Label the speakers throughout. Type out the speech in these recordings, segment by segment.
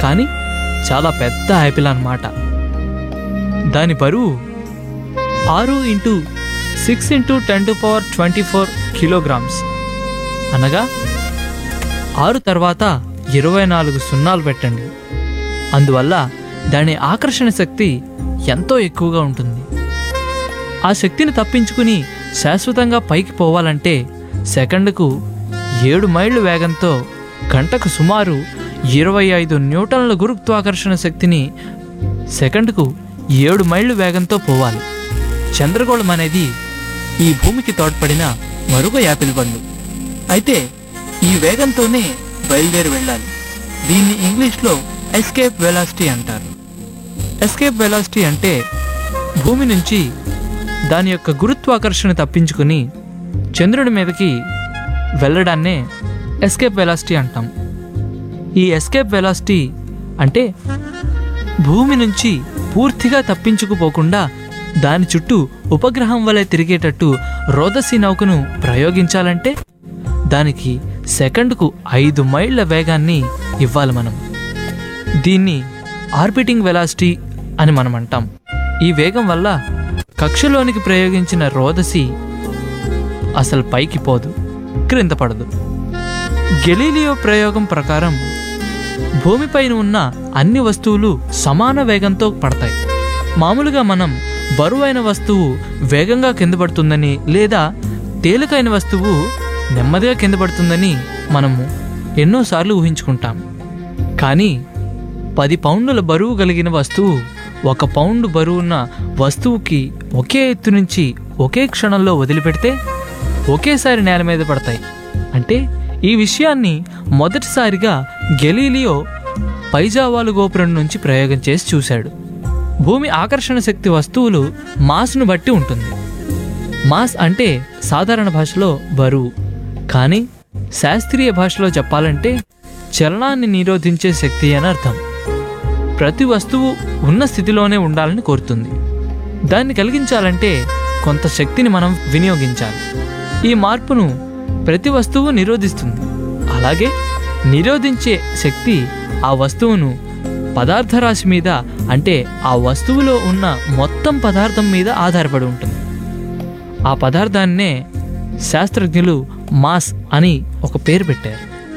Speaker 1: కానీ చాలా పెద్ద యాపిల్ అన్నమాట దాని బరువు ఆరు into six into ten to power twenty four kilograms అనగా ఆరు తర్వాత ఇరవై నాలుగు సున్నాలు పెట్టండి అందువల్ల దాని ఆకర్షణ శక్తి ఎంతో ఎక్కువగా ఉంటుంది ఆ శక్తిని తప్పించుకుని శాశ్వతంగా పైకి పోవాలంటే సెకండ్కు ఏడు మైళ్ళు వేగంతో గంటకు సుమారు ఇరవై ఐదు న్యూటన్ల గురుత్వాకర్షణ శక్తిని సెకండ్కు ఏడు మైళ్ళు వేగంతో పోవాలి చంద్రగోళం అనేది ఈ భూమికి తోడ్పడిన మరొక యాపిల్ పండు అయితే ఈ వేగంతోనే బయలుదేరి వెళ్ళాలి దీన్ని ఇంగ్లీష్లో ఎస్కేప్ వెలాసిటీ అంటారు ఎస్కేప్ వెలాసిటీ అంటే భూమి నుంచి దాని యొక్క గురుత్వాకర్షణ తప్పించుకుని చంద్రుడి మీదకి వెళ్ళడాన్నే ఎస్కేప్ వెలాసిటీ అంటాం ఈ ఎస్కేప్ వెలాసిటీ అంటే భూమి నుంచి పూర్తిగా తప్పించుకుపోకుండా దాని చుట్టూ ఉపగ్రహం వలె తిరిగేటట్టు రోదసి నౌకను ప్రయోగించాలంటే దానికి సెకండ్కు ఐదు మైళ్ళ వేగాన్ని ఇవ్వాలి మనం దీన్ని ఆర్బిటింగ్ వెలాసిటీ అని మనం అంటాం ఈ వేగం వల్ల కక్షలోనికి ప్రయోగించిన రోదసి అసలు పైకి పోదు క్రింద పడదు గెలీలియో ప్రయోగం ప్రకారం భూమిపైన ఉన్న అన్ని వస్తువులు సమాన వేగంతో పడతాయి మామూలుగా మనం బరువైన వస్తువు వేగంగా కింద పడుతుందని లేదా తేలికైన వస్తువు నెమ్మదిగా కింద పడుతుందని మనము ఎన్నోసార్లు ఊహించుకుంటాం కానీ పది పౌండ్ల బరువు కలిగిన వస్తువు ఒక పౌండ్ బరువున్న వస్తువుకి ఒకే ఎత్తు నుంచి ఒకే క్షణంలో వదిలిపెడితే ఒకేసారి నేల మీద పడతాయి అంటే ఈ విషయాన్ని మొదటిసారిగా గెలీలియో పైజావాలు గోపురం నుంచి ప్రయోగం చేసి చూశాడు భూమి ఆకర్షణ శక్తి వస్తువులు మాస్ను బట్టి ఉంటుంది మాస్ అంటే సాధారణ భాషలో బరువు కానీ శాస్త్రీయ భాషలో చెప్పాలంటే చలనాన్ని నిరోధించే శక్తి అని అర్థం ప్రతి వస్తువు ఉన్న స్థితిలోనే ఉండాలని కోరుతుంది దాన్ని కలిగించాలంటే కొంత శక్తిని మనం వినియోగించాలి ఈ మార్పును ప్రతి వస్తువు నిరోధిస్తుంది అలాగే నిరోధించే శక్తి ఆ వస్తువును పదార్థరాశి మీద అంటే ఆ వస్తువులో ఉన్న మొత్తం పదార్థం మీద ఆధారపడి ఉంటుంది ఆ పదార్థాన్నే శాస్త్రజ్ఞులు మాస్ అని ఒక పేరు పెట్టారు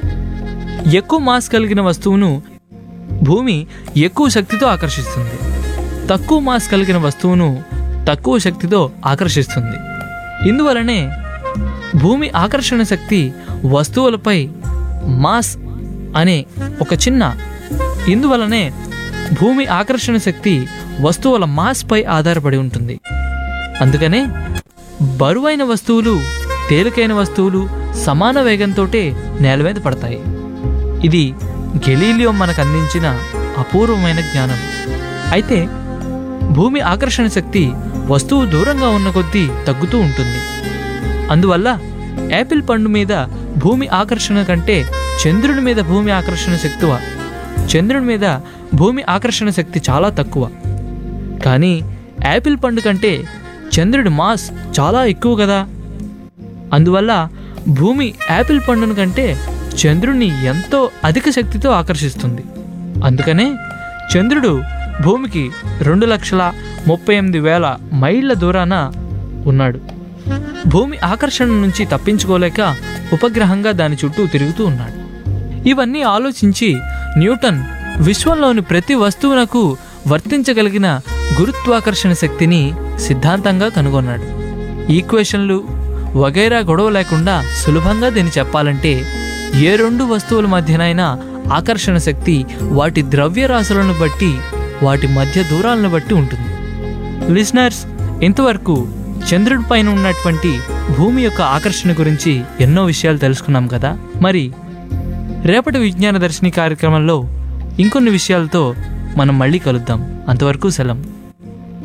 Speaker 1: ఎక్కువ మాస్ కలిగిన వస్తువును భూమి ఎక్కువ శక్తితో ఆకర్షిస్తుంది తక్కువ మాస్ కలిగిన వస్తువును తక్కువ శక్తితో ఆకర్షిస్తుంది ఇందువలనే భూమి ఆకర్షణ శక్తి వస్తువులపై మాస్ అనే ఒక చిన్న ఇందువలనే భూమి ఆకర్షణ శక్తి వస్తువుల మాస్పై ఆధారపడి ఉంటుంది అందుకనే బరువైన వస్తువులు తేలికైన వస్తువులు సమాన వేగంతోటే నేల మీద పడతాయి ఇది గెలీలియో మనకు అందించిన అపూర్వమైన జ్ఞానం అయితే భూమి ఆకర్షణ శక్తి వస్తువు దూరంగా ఉన్న కొద్దీ తగ్గుతూ ఉంటుంది అందువల్ల యాపిల్ పండు మీద భూమి ఆకర్షణ కంటే చంద్రుడి మీద భూమి ఆకర్షణ శక్తి చంద్రుడి మీద భూమి ఆకర్షణ శక్తి చాలా తక్కువ కానీ యాపిల్ పండు కంటే చంద్రుడి మాస్ చాలా ఎక్కువ కదా అందువల్ల భూమి యాపిల్ పండును కంటే చంద్రుడిని ఎంతో అధిక శక్తితో ఆకర్షిస్తుంది అందుకనే చంద్రుడు భూమికి రెండు లక్షల ముప్పై ఎనిమిది వేల మైళ్ళ దూరాన ఉన్నాడు భూమి ఆకర్షణ నుంచి తప్పించుకోలేక ఉపగ్రహంగా దాని చుట్టూ తిరుగుతూ ఉన్నాడు ఇవన్నీ ఆలోచించి న్యూటన్ విశ్వంలోని ప్రతి వస్తువునకు వర్తించగలిగిన గురుత్వాకర్షణ శక్తిని సిద్ధాంతంగా కనుగొన్నాడు ఈక్వేషన్లు వగైరా గొడవ లేకుండా సులభంగా దీన్ని చెప్పాలంటే ఏ రెండు వస్తువుల మధ్యనైనా ఆకర్షణ శక్తి వాటి ద్రవ్యరాశులను బట్టి వాటి మధ్య దూరాలను బట్టి ఉంటుంది లిసనర్స్ ఇంతవరకు చంద్రుడి పైన ఉన్నటువంటి భూమి యొక్క ఆకర్షణ గురించి ఎన్నో విషయాలు తెలుసుకున్నాం కదా మరి రేపటి విజ్ఞాన దర్శిని కార్యక్రమంలో ఇంకొన్ని విషయాలతో మనం మళ్ళీ కలుద్దాం అంతవరకు సెలవు